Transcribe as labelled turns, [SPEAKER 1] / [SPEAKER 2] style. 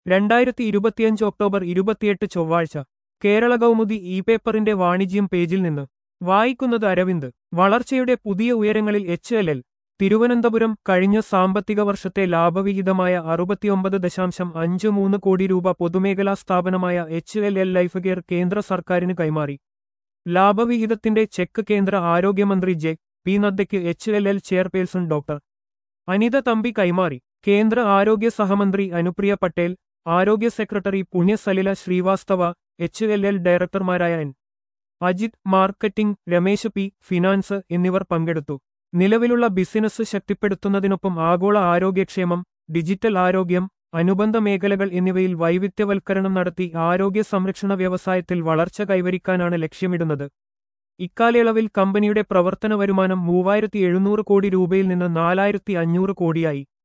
[SPEAKER 1] രണ്ടായിരത്തി ഇരുപത്തിയഞ്ച് ഒക്ടോബർ ഇരുപത്തിയെട്ട് ചൊവ്വാഴ്ച കേരള കൗമുദി ഇ പേപ്പറിന്റെ വാണിജ്യം പേജിൽ നിന്ന് വായിക്കുന്നത് അരവിന്ദ് വളർച്ചയുടെ പുതിയ ഉയരങ്ങളിൽ എച്ച് എൽ എൽ തിരുവനന്തപുരം കഴിഞ്ഞ സാമ്പത്തിക വർഷത്തെ ലാഭവിഹിതമായ അറുപത്തിയൊമ്പത് ദശാംശം അഞ്ച് മൂന്ന് കോടി രൂപ പൊതുമേഖലാ സ്ഥാപനമായ H L L life care കേന്ദ്ര സർക്കാരിന് കൈമാറി ലാഭവിഹിതത്തിന്റെ ചെക്ക് കേന്ദ്ര ആരോഗ്യമന്ത്രി ജെ പി നദ്ദയ്ക്ക് H L L chairperson doctor Anitha Thampi കൈമാറി കേന്ദ്ര ആരോഗ്യ സഹമന്ത്രി അനുപ്രിയ പട്ടേൽ ആരോഗ്യ secretary Punya Salila Srivastava H L L ഡയറക്ടർമാരായ N Ajith marketing Ramesh P finance എന്നിവർ പങ്കെടുത്തു നിലവിലുള്ള ബിസിനസ് ശക്തിപ്പെടുത്തുന്നതിനൊപ്പം ആഗോള ആരോഗ്യക്ഷേമം ഡിജിറ്റൽ ആരോഗ്യം അനുബന്ധ മേഖലകൾ എന്നിവയിൽ വൈവിധ്യവൽക്കരണം നടത്തി ആരോഗ്യ സംരക്ഷണ വ്യവസായത്തിൽ വളർച്ച കൈവരിക്കാനാണ് ലക്ഷ്യമിടുന്നത് ഇക്കാലയളവിൽ കമ്പനിയുടെ പ്രവർത്തന വരുമാനം മൂവായിരത്തി എഴുന്നൂറ് കോടി രൂപയിൽ നിന്ന് നാലായിരത്തി അഞ്ഞൂറ് കോടിയായി